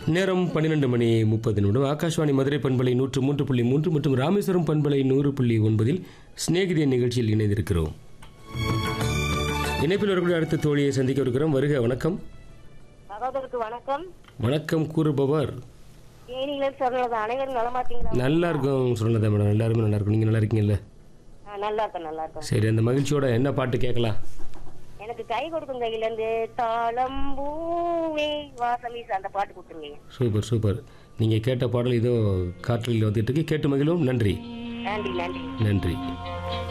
நேரம் பன்னிரெண்டு மணி முப்பது நிமிடம் ஆகாஷ்வாணி மதுரை பண்பலை நூற்று மூன்று புள்ளி மூன்று மற்றும் ராமேஸ்வரம் பண்பலை நூறு புள்ளி ஒன்பதில் சிநேகிதிய நிகழ்ச்சியில் இணைந்திருக்கிறோம் இணைப்பில் வரக்கூடிய அடுத்த தோழியை சந்திக்க இருக்கிறோம் வருக வணக்கம் சகோதரருக்கு வணக்கம் வணக்கம் கூறுபவர் தேனியிலிருந்து சொன்னது அனைவரும் நலமாத்தீங்களா நல்லா இருக்கும் சொன்னதா மேடம் எல்லாருமே நல்லா இருக்கும் நீங்கள் நல்லா இருக்கீங்கல்ல ஆ, நல்லா இருக்கேன் நல்லா இருக்கேன் சரி அந்த மகிழ்ச்சியோட என்ன பாட்டு கேட்கலாம் எனக்கு கை கொடுக்கும் கையில இருந்து தாளம்பூவே வாசம் வீச அந்த பாட்டு கொடுத்துருங்க சூப்பர் சூப்பர் நீங்கள் கேட்ட பாடல் இதோ காற்றில் வந்துட்டு இருக்கு கேட்டு மகிழும் நன்றி நன்றி நன்றி நன்றி